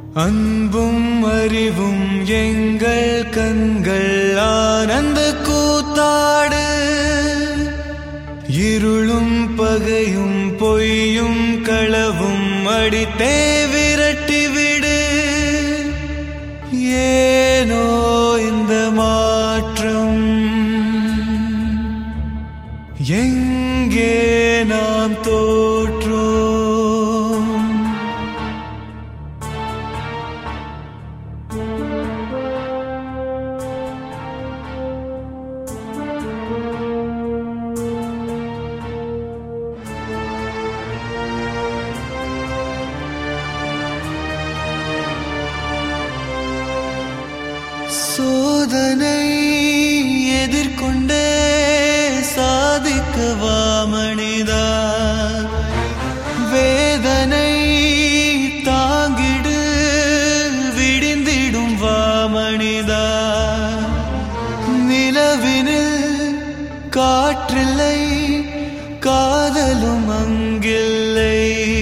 அன்பும் அறிவும் எங்கள் கண்கள் ஆனந்த கூத்தாடு இருளும் பகையும் பொய்யும் களவும் அடித்தே விரட்டிவிடு ஏனோ இந்த மாற்றம் எங்கே நாம் தோற்றோம் சோதனை எதிர்கொண்டே சாதிக்கவா மனிதா வேதனை தாங்கிடு விடிந்திடும் வா மனிதா நிலவினில் காற்றில்லை காதலும் அங்கில்லை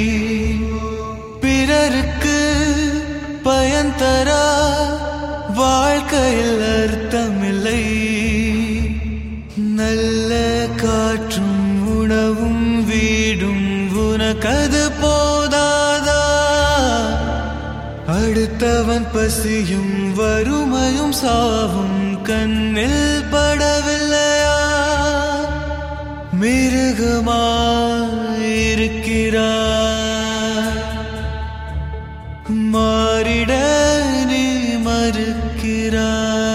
பிறருக்கு பயன் தரா வாழ்க்கையில் அர்த்தமில்லை நல்ல காற்றும் உணவும் வீடும் உனக்கது போதாதா அடுத்தவன் பசியும் வறுமையும் சாவும் கண்ணில் படவில்லையா மிருகமாயிருக்கிறார் மாறிட நீ மறுக்கிறாய்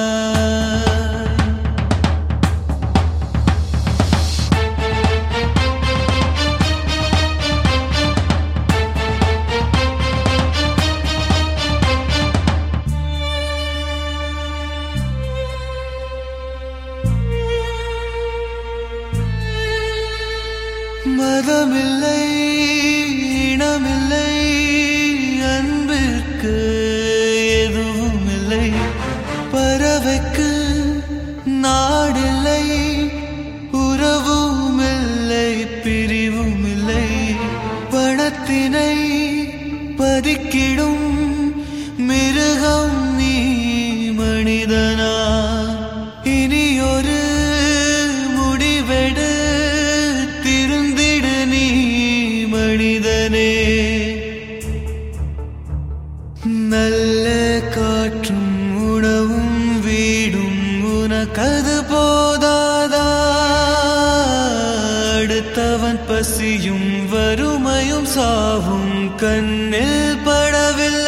மதமில்லை இனமில்லை அன்பிற்கு எதுவும் இல்லை பறவைக்கு நாடில்லை உறவும் இல்லை பிரிவும் இல்லை பணத்தினை பதிக்கிடும் மிருகம் நீ மனிதனா இனியொரு முடிவெடு திருந்திடு நீ மனிதனே நல்ல காற்றும் உணவும் வீடும் உனக்கது போதாதா அடுத்தவன் பசியும் வறுமையும் சாவும் கண்ணில் படவில்லை